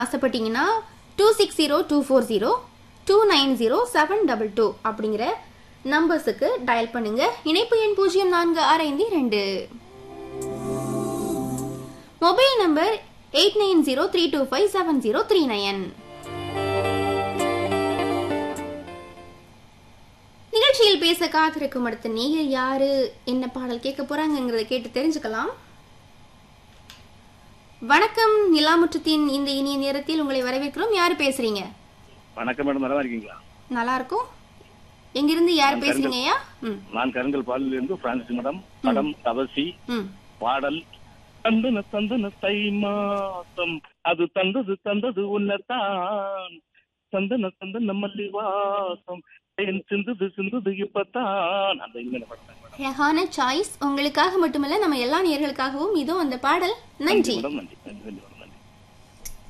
ஆசைப்பட்டீங்கன்னா two six zero two four zero two nine zero seven double two அப்படிங்கிற நம்பர்ஸுக்கு dial பண்ணுங்க இணைப்பு எண் பூஜ்ஜியம் நான்கு ஆறு ஐந்து ரெண்டு mobile number eight nine zero three two five seven zero three nine நிகழ்ச்சியில் பேச காத்திருக்கும் அடுத்த நேயர் யாரு என்ன பாடல் கேட்க போறாங்கங்கிறத கேட்டு தெரிஞ்சுக்கலாம் வணக்கம் நிலாமுற்றத்தின் இந்த இனிய நேரத்தில் உங்களை வரவேற்கிறோம் யார் பேசுறீங்க வணக்கம் மேடம் நல்லா இருக்கீங்களா நல்லா இருக்கும் எங்கிருந்து யார் நான் பேசுறீங்க ஐயா ம் நான் கருங்கல் பாலில் இருந்து பிரான்சிஸ் மேடம் படம் தவசி ம் பாடல் தந்தன தந்தன தை மாசம் அது தந்தது தந்தது உன்னதான் சந்தன சந்தன மல்லி வாசம் தேன் சிந்துது சிந்துது இப்பதான் அந்த இனிமையான படம் அழகான சாய்ஸ் உங்களுக்காக மட்டுமல்ல நம்ம எல்லா நேயர்களுக்காகவும் இதோ அந்த பாடல் நன்றி மேடம் நன்றி நன்றி